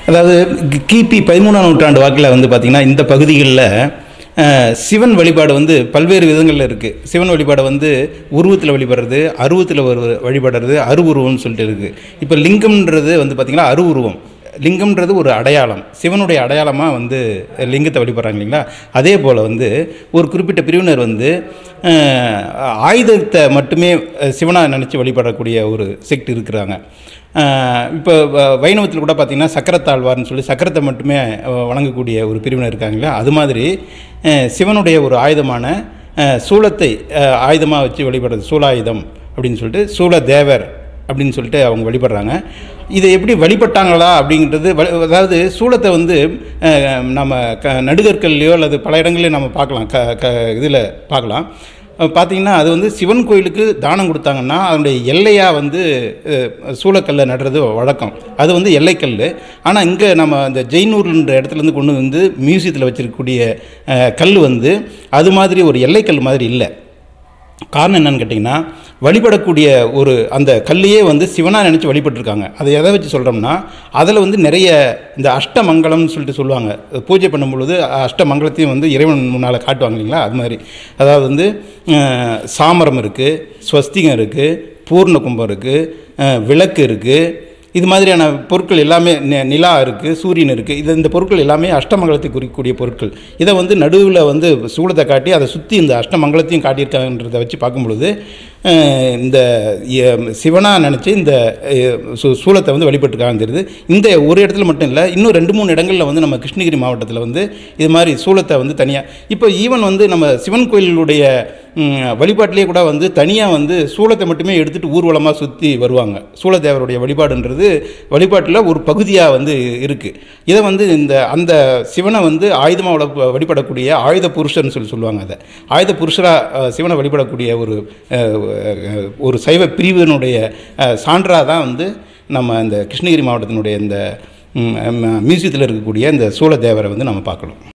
அதாவது கி- கிபி பதிமூணாம் நூற்றாண்டு வாக்கில் வந்து பார்த்திங்கன்னா இந்த பகுதிகளில் அஹ், சிவன் வழிபாடு வந்து பல்வேறு விதங்களில் இருக்குது சிவன் வழிபாடு வந்து உருவத்தில் வழிபடுறது அருவத்தில் ஒரு வழிபடுறது அருவுருவம்னு சொல்லிட்டு இருக்குது இப்போ லிங்கம்ன்றது வந்து பார்த்திங்கன்னா அருவுருவம் லிங்கம்ன்றது ஒரு அடையாளம் சிவனுடைய அடையாளமாக வந்து லிங்கத்தை வழிபடுறாங்க இல்லைங்களா அதே போல் வந்து ஒரு குறிப்பிட்ட பிரிவினர் வந்து அஹ், ஆயுதத்தை மட்டுமே சிவனாக நினச்சி வழிபடக்கூடிய ஒரு செக்ட் இருக்கிறாங்க இப்போ வைணவத்தில் கூட பார்த்திங்கன்னா சக்கரத்தாழ்வார்னு சொல்லி சக்கரத்தை மட்டுமே அஹ், வணங்கக்கூடிய ஒரு பிரிவினர் இருக்காங்களா அது மாதிரி அஹ், சிவனுடைய ஒரு ஆயுதமான அஹ், சூலத்தை ஆயுதமாக வச்சு வழிபடுறது சூலாயுதம் அப்படின்னு சொல்லிட்டு சூல தேவர் அப்படின்னு சொல்லிட்டு அவங்க வழிபடுறாங்க இதை எப்படி வழிபட்டாங்களா அப்படிங்கிறது வ- அதாவது சூலத்தை வந்து அஹ், நம்ம க நடுகற்கள்லையோ அல்லது பல இடங்கள்லையும் நம்ம பார்க்கலாம் க க இதில் பார்க்கலாம் அஹ், பார்த்தீங்கன்னா அது வந்து சிவன் கோயிலுக்கு தானம் கொடுத்தாங்கன்னா அதனுடைய எல்லையாக வந்து அஹ், சூளக்கல்லை நடுறது வழக்கம் அது வந்து எல்லைக்கல் ஆனால் இங்கே நம்ம அந்த ஜெய்னூர்ன்ற இடத்துலேருந்து கொண்டு வந்து மியூசியத்தில் வச்சிருக்கக்கூடிய அஹ், கல் வந்து அது மாதிரி ஒரு எல்லைக்கல் மாதிரி இல்லை காரணம் என்னன்னு கேட்டிங்கன்னா வழிபடக்கூடிய ஒரு அந்த கல்லையே வந்து சிவனாக நினச்சி வழிபட்டிருக்காங்க அதை எதை வச்சு சொல்கிறோம்னா அதில் வந்து நிறைய இந்த அஷ்டமங்கலம்னு சொல்லிட்டு சொல்லுவாங்க பூஜை பண்ணும் பொழுது அஷ்டமங்கலத்தையும் வந்து இறைவன் முன்னால் காட்டுவாங்க இல்லைங்களா அது மாதிரி அதாவது வந்து அஹ், சாமரம் இருக்குது ஸ்வஸ்திகம் இருக்குது பூர்ண கும்பம் இருக்குது விளக்கு இருக்குது இது மாதிரியான பொருட்கள் எல்லாமே நி- நிலா இருக்குது சூரியன் இருக்குது இது இந்த பொருட்கள் எல்லாமே அஷ்டமங்கலத்தை குறிக்கக்கூடிய பொருட்கள் இதை வந்து நடுவில் வந்து சூளத்தை காட்டி அதை சுற்றி இந்த அஷ்டமங்கலத்தையும் காட்டியிருக்காங்கன்றதை வச்சு பார்க்கும் பொழுது அஹ், இந்த சிவனாக நினச்சி இந்த அஹ், சூ- சூலத்தை வந்து வழிபட்டுருக்காங்கன்னு தெரியுது இந்த ஒரு இடத்துல மட்டும் இல்லை இன்னும் ரெண்டு மூணு இடங்களில் வந்து நம்ம கிருஷ்ணகிரி மாவட்டத்தில் வந்து இது மாதிரி சூலத்தை வந்து தனியாக இப்போ ஈவன் வந்து நம்ம சிவன் கோயிலுடைய ம், வழிபாட்டிலே கூட வந்து தனியாக வந்து சூளத்தை மட்டுமே எடுத்துகிட்டு ஊர்வலமாக சுற்றி வருவாங்க சூளதேவருடைய வழிபாடுன்றது வழிபாட்டில் ஒரு பகுதியாக வந்து இருக்குது இதை வந்து இந்த அந்த சிவனை வந்து ஆயுதமாக வள வழிபடக்கூடிய ஆயுத புருஷர்னு சொல்லி சொல்லுவாங்க அதை ஆயுத புருஷராக சிவனை வழிபடக்கூடிய ஒரு அஹ், அஹ், ஒரு சைவ பிரிவினுடைய சான்றாக தான் வந்து நம்ம இந்த கிருஷ்ணகிரி மாவட்டத்தினுடைய இந்த ம், மியூசியத்தில் இருக்கக்கூடிய இந்த சூளதேவரை வந்து நம்ம பார்க்கணும்